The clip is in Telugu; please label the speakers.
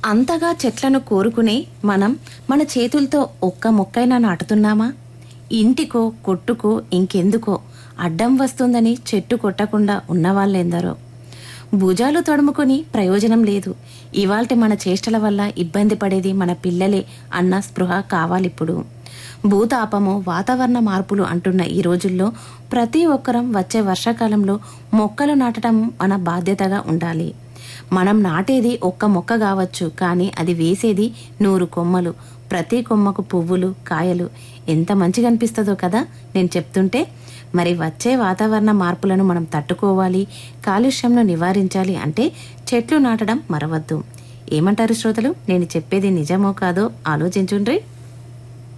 Speaker 1: అంతగా చెట్లను కోరుకునే మనం మన చేతులతో ఒక్క మొక్కైనా నాటుతున్నామా ఇంటికో కొట్టుకో ఇంకెందుకో అడ్డం వస్తుందని చెట్టు కొట్టకుండా ఉన్నవాళ్ళెందరో భుజాలు తడుముకొని ప్రయోజనం లేదు ఇవాల్టి మన చేష్టల వల్ల ఇబ్బంది పడేది మన పిల్లలే అన్న స్పృహ కావాలిప్పుడు భూతాపము వాతావరణ మార్పులు అంటున్న ఈ రోజుల్లో ప్రతి ఒక్కరం వచ్చే వర్షాకాలంలో మొక్కలు నాటడం మన బాధ్యతగా ఉండాలి మనం నాటేది ఒక్క మొక్క కావచ్చు కానీ అది వేసేది నూరు కొమ్మలు ప్రతి కొమ్మకు పువ్వులు కాయలు ఎంత మంచిగా అనిపిస్తుందో కదా నేను చెప్తుంటే మరి వచ్చే వాతావరణ మార్పులను మనం తట్టుకోవాలి కాలుష్యంను నివారించాలి అంటే చెట్లు నాటడం మరవద్దు ఏమంటారు శ్రోతలు నేను చెప్పేది నిజమో కాదో ఆలోచించుండ్రి